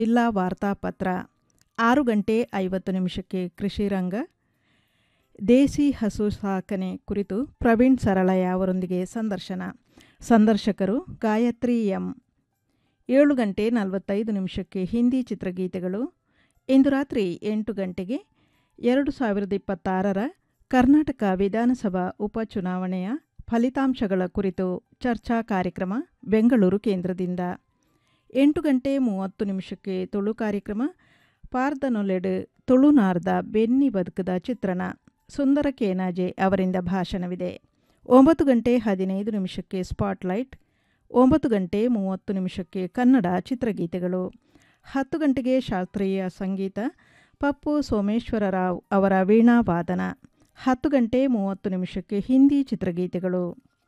ಜಿಲ್ಲಾ ವಾರ್ತಾಪತ್ರ ಆರು ಗಂಟೆ ಐವತ್ತು ನಿಮಿಷಕ್ಕೆ ಕೃಷಿ ರಂಗ ದೇಸಿ ಹಸು ಸಾಕಣೆ ಕುರಿತು ಪ್ರವೀಣ್ ಸರಳಯ್ಯ ಅವರೊಂದಿಗೆ ಸಂದರ್ಶನ ಸಂದರ್ಶಕರು ಗಾಯತ್ರಿ ಎಂ ಏಳು ಗಂಟೆ ನಲವತ್ತೈದು ನಿಮಿಷಕ್ಕೆ ಹಿಂದಿ ಚಿತ್ರಗೀತೆಗಳು ಇಂದು ರಾತ್ರಿ ಎಂಟು ಗಂಟೆಗೆ ಎರಡು ಸಾವಿರದ ಇಪ್ಪತ್ತಾರರ ಕರ್ನಾಟಕ ವಿಧಾನಸಭಾ ಉಪಚುನಾವಣೆಯ ಫಲಿತಾಂಶಗಳ ಕುರಿತು ಚರ್ಚಾ ಕಾರ್ಯಕ್ರಮ ಬೆಂಗಳೂರು ಕೇಂದ್ರದಿಂದ ಎಂಟು ಗಂಟೆ ಮೂವತ್ತು ನಿಮಿಷಕ್ಕೆ ತುಳು ಕಾರ್ಯಕ್ರಮ ಪಾರ್ದನೊಲೆಡ್ ತುಳುನಾರ್ದ ಬೆನ್ನಿ ಬದುಕದ ಚಿತ್ರಣ ಸುಂದರ ಕೇನಾಜೆ ಅವರಿಂದ ಭಾಷಣವಿದೆ ಒಂಬತ್ತು ಗಂಟೆ ಹದಿನೈದು ನಿಮಿಷಕ್ಕೆ ಸ್ಪಾಟ್ಲೈಟ್ ಒಂಬತ್ತು ಗಂಟೆ ಮೂವತ್ತು ನಿಮಿಷಕ್ಕೆ ಕನ್ನಡ ಚಿತ್ರಗೀತೆಗಳು ಹತ್ತು ಗಂಟೆಗೆ ಶಾಸ್ತ್ರೀಯ ಸಂಗೀತ ಪಪ್ಪು ಸೋಮೇಶ್ವರರಾವ್ ಅವರ ವೀಣಾ ವಾದನ ಹತ್ತು ಗಂಟೆ ಮೂವತ್ತು ನಿಮಿಷಕ್ಕೆ ಹಿಂದಿ ಚಿತ್ರಗೀತೆಗಳು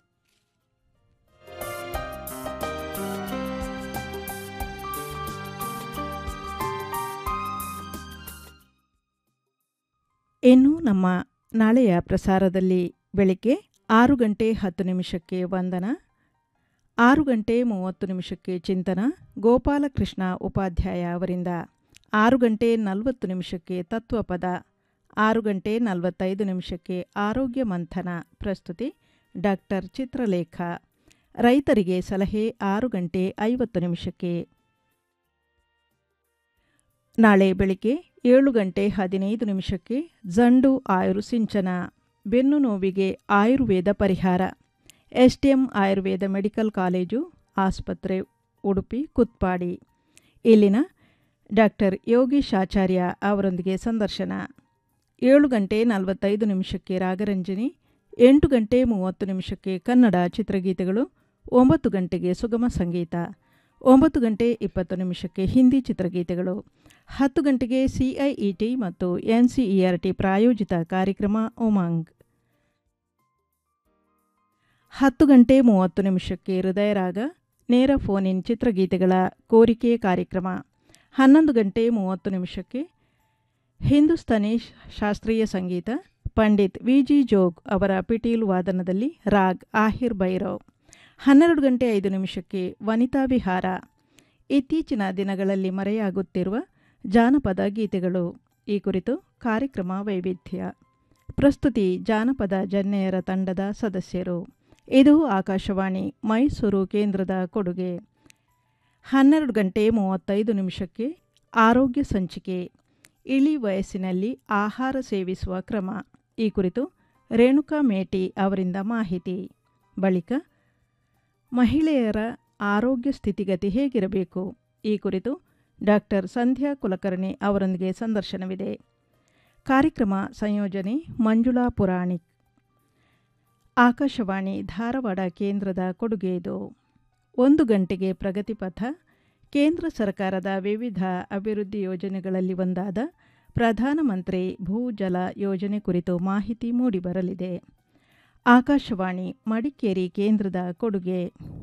ಇನ್ನು ನಮ್ಮ ನಾಳೆಯ ಪ್ರಸಾರದಲ್ಲಿ ಬೆಳಿಗ್ಗೆ ಆರು ಗಂಟೆ ಹತ್ತು ನಿಮಿಷಕ್ಕೆ ವಂದನ ಆರು ಗಂಟೆ ಮೂವತ್ತು ನಿಮಿಷಕ್ಕೆ ಚಿಂತನ ಗೋಪಾಲಕೃಷ್ಣ ಉಪಾಧ್ಯಾಯ ಅವರಿಂದ ಆರು ಗಂಟೆ ನಲವತ್ತು ನಿಮಿಷಕ್ಕೆ ತತ್ವಪದ ಆರು ಗಂಟೆ ನಲವತ್ತೈದು ನಿಮಿಷಕ್ಕೆ ಆರೋಗ್ಯ ಮಂಥನ ಪ್ರಸ್ತುತಿ ಡಾಕ್ಟರ್ ಚಿತ್ರಲೇಖ ರೈತರಿಗೆ ಸಲಹೆ ಆರು ಗಂಟೆ ಐವತ್ತು ನಿಮಿಷಕ್ಕೆ ನಾಳೆ ಬೆಳಿಗ್ಗೆ ಏಳು ಗಂಟೆ ಹದಿನೈದು ನಿಮಿಷಕ್ಕೆ ಜಂಡು ಆಯುರು ಸಿಂಚನ ಬೆನ್ನು ನೋವಿಗೆ ಆಯುರ್ವೇದ ಪರಿಹಾರ ಎಸ್ಡಿಎಂ ಆಯುರ್ವೇದ ಮೆಡಿಕಲ್ ಕಾಲೇಜು ಆಸ್ಪತ್ರೆ ಉಡುಪಿ ಕುತ್ಪಾಡಿ ಇಲ್ಲಿನ ಡಾಕ್ಟರ್ ಯೋಗೀಶ್ ಆಚಾರ್ಯ ಅವರೊಂದಿಗೆ ಸಂದರ್ಶನ ಏಳು ಗಂಟೆ ನಲವತ್ತೈದು ನಿಮಿಷಕ್ಕೆ ರಾಗರಂಜನಿ ಎಂಟು ಗಂಟೆ ಮೂವತ್ತು ನಿಮಿಷಕ್ಕೆ ಕನ್ನಡ ಚಿತ್ರಗೀತೆಗಳು ಒಂಬತ್ತು ಗಂಟೆಗೆ ಸುಗಮ ಸಂಗೀತ ಒಂಬತ್ತು ಗಂಟೆ ಇಪ್ಪತ್ತು ನಿಮಿಷಕ್ಕೆ ಹಿಂದಿ ಚಿತ್ರಗೀತೆಗಳು ಹತ್ತು ಗಂಟೆಗೆ ಸಿಐಇಟಿ ಮತ್ತು ಎನ್ಸಿಇಆರ್ಟಿ ಪ್ರಾಯೋಜಿತ ಕಾರ್ಯಕ್ರಮ ಉಮಾಂಗ್ ಹತ್ತು ಗಂಟೆ ಮೂವತ್ತು ನಿಮಿಷಕ್ಕೆ ಹೃದಯರಾಗ ನೇರ ಫೋನ್ ಇನ್ ಚಿತ್ರಗೀತೆಗಳ ಕೋರಿಕೆ ಕಾರ್ಯಕ್ರಮ ಹನ್ನೊಂದು ಗಂಟೆ ಮೂವತ್ತು ನಿಮಿಷಕ್ಕೆ ಹಿಂದೂಸ್ತಾನಿ ಶಾಸ್ತ್ರೀಯ ಸಂಗೀತ ಪಂಡಿತ್ ವಿ ಜಿ ಜೋಗ್ ಅವರ ಪಿಟೀಲು ವಾದನದಲ್ಲಿ ರಾಗ್ ಆಹಿರ್ ಭೈರವ್ ಹನ್ನೆರಡು ಗಂಟೆ ಐದು ನಿಮಿಷಕ್ಕೆ ವನಿತಾ ವಿಹಾರ ಇತ್ತೀಚಿನ ದಿನಗಳಲ್ಲಿ ಮರೆಯಾಗುತ್ತಿರುವ ಜಾನಪದ ಗೀತೆಗಳು ಈ ಕುರಿತು ಕಾರ್ಯಕ್ರಮ ವೈವಿಧ್ಯ ಪ್ರಸ್ತುತಿ ಜಾನಪದ ಜನ್ನೆಯರ ತಂಡದ ಸದಸ್ಯರು ಇದು ಆಕಾಶವಾಣಿ ಮೈಸೂರು ಕೇಂದ್ರದ ಕೊಡುಗೆ ಹನ್ನೆರಡು ಗಂಟೆ ಮೂವತ್ತೈದು ನಿಮಿಷಕ್ಕೆ ಆರೋಗ್ಯ ಸಂಚಿಕೆ ಇಳಿ ವಯಸ್ಸಿನಲ್ಲಿ ಆಹಾರ ಸೇವಿಸುವ ಕ್ರಮ ಈ ಕುರಿತು ರೇಣುಕಾ ಮೇಟಿ ಅವರಿಂದ ಮಾಹಿತಿ ಬಳಿಕ ಮಹಿಳೆಯರ ಆರೋಗ್ಯ ಸ್ಥಿತಿಗತಿ ಹೇಗಿರಬೇಕು ಈ ಕುರಿತು ಡಾಕ್ಟರ್ ಸಂಧ್ಯಾ ಕುಲಕರ್ಣಿ ಅವರೊಂದಿಗೆ ಸಂದರ್ಶನವಿದೆ ಕಾರ್ಯಕ್ರಮ ಸಂಯೋಜನೆ ಮಂಜುಳಾ ಪುರಾಣಿಕ್ ಆಕಾಶವಾಣಿ ಧಾರವಾಡ ಕೇಂದ್ರದ ಕೊಡುಗೆ ಇದು ಒಂದು ಗಂಟೆಗೆ ಪ್ರಗತಿಪಥ ಕೇಂದ್ರ ಸರ್ಕಾರದ ವಿವಿಧ ಅಭಿವೃದ್ಧಿ ಯೋಜನೆಗಳಲ್ಲಿ ಒಂದಾದ ಪ್ರಧಾನಮಂತ್ರಿ ಭೂಜಲ ಯೋಜನೆ ಕುರಿತು ಮಾಹಿತಿ ಮೂಡಿಬರಲಿದೆ ಆಕಾಶವಾಣಿ ಮಡಿಕೇರಿ ಕೇಂದ್ರದ ಕೊಡುಗೆ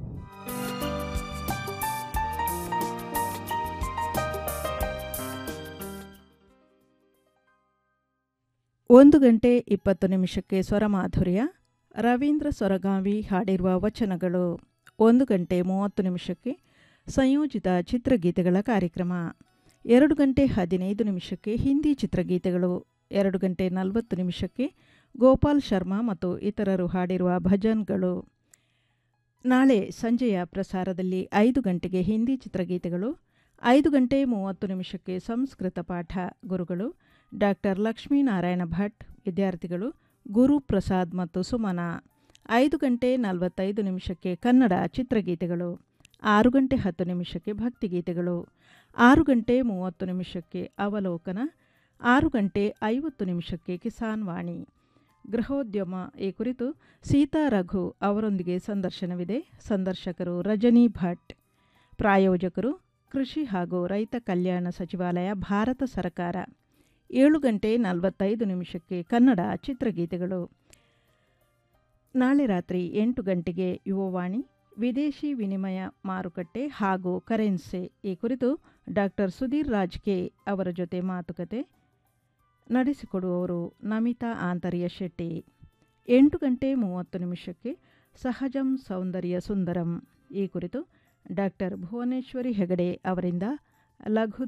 ಒಂದು ಗಂಟೆ ಇಪ್ಪತ್ತು ನಿಮಿಷಕ್ಕೆ ಸ್ವರಮಾಧುರ್ಯ ರವೀಂದ್ರ ಸೊರಗಾವಿ ಹಾಡಿರುವ ವಚನಗಳು ಒಂದು ಗಂಟೆ ಮೂವತ್ತು ನಿಮಿಷಕ್ಕೆ ಸಂಯೋಜಿತ ಚಿತ್ರಗೀತೆಗಳ ಕಾರ್ಯಕ್ರಮ ಎರಡು ಗಂಟೆ ಹದಿನೈದು ನಿಮಿಷಕ್ಕೆ ಹಿಂದಿ ಚಿತ್ರಗೀತೆಗಳು ಎರಡು ಗಂಟೆ ನಲವತ್ತು ನಿಮಿಷಕ್ಕೆ ಗೋಪಾಲ್ ಶರ್ಮಾ ಮತ್ತು ಇತರರು ಹಾಡಿರುವ ಭಜನ್ಗಳು ನಾಳೆ ಸಂಜೆಯ ಪ್ರಸಾರದಲ್ಲಿ ಐದು ಗಂಟೆಗೆ ಹಿಂದಿ ಚಿತ್ರಗೀತೆಗಳು ಐದು ಗಂಟೆ ಮೂವತ್ತು ನಿಮಿಷಕ್ಕೆ ಸಂಸ್ಕೃತ ಪಾಠ ಗುರುಗಳು ಡಾಕ್ಟರ್ ಲಕ್ಷ್ಮೀನಾರಾಯಣ ಭಟ್ ವಿದ್ಯಾರ್ಥಿಗಳು ಗುರು ಪ್ರಸಾದ್ ಮತ್ತು ಸುಮನ ಐದು ಗಂಟೆ ನಲವತ್ತೈದು ನಿಮಿಷಕ್ಕೆ ಕನ್ನಡ ಚಿತ್ರಗೀತೆಗಳು ಆರು ಗಂಟೆ ಹತ್ತು ನಿಮಿಷಕ್ಕೆ ಭಕ್ತಿಗೀತೆಗಳು ಆರು ಗಂಟೆ ಮೂವತ್ತು ನಿಮಿಷಕ್ಕೆ ಅವಲೋಕನ ಆರು ಗಂಟೆ ಐವತ್ತು ನಿಮಿಷಕ್ಕೆ ಕಿಸಾನ್ ವಾಣಿ ಗೃಹೋದ್ಯಮ ಈ ಕುರಿತು ಸೀತಾ ರಘು ಅವರೊಂದಿಗೆ ಸಂದರ್ಶನವಿದೆ ಸಂದರ್ಶಕರು ರಜನಿ ಭಟ್ ಪ್ರಾಯೋಜಕರು ಕೃಷಿ ಹಾಗೂ ರೈತ ಕಲ್ಯಾಣ ಸಚಿವಾಲಯ ಭಾರತ ಸರ್ಕಾರ ಏಳು ಗಂಟೆ ನಲವತ್ತೈದು ನಿಮಿಷಕ್ಕೆ ಕನ್ನಡ ಚಿತ್ರಗೀತೆಗಳು ನಾಳೆ ರಾತ್ರಿ ಎಂಟು ಗಂಟೆಗೆ ಯುವವಾಣಿ ವಿದೇಶಿ ವಿನಿಮಯ ಮಾರುಕಟ್ಟೆ ಹಾಗೂ ಕರೆನ್ಸಿ ಈ ಕುರಿತು ಡಾಕ್ಟರ್ ಸುಧೀರ್ ರಾಜ್ ಕೆ ಅವರ ಜೊತೆ ಮಾತುಕತೆ ನಡೆಸಿಕೊಡುವವರು ನಮಿತಾ ಆಂತರ್ಯ ಶೆಟ್ಟಿ ಎಂಟು ಗಂಟೆ ಮೂವತ್ತು ನಿಮಿಷಕ್ಕೆ ಸಹಜಂ ಸೌಂದರ್ಯ ಸುಂದರಂ ಈ ಕುರಿತು ಡಾಕ್ಟರ್ ಭುವನೇಶ್ವರಿ ಹೆಗಡೆ ಅವರಿಂದ ಲಘು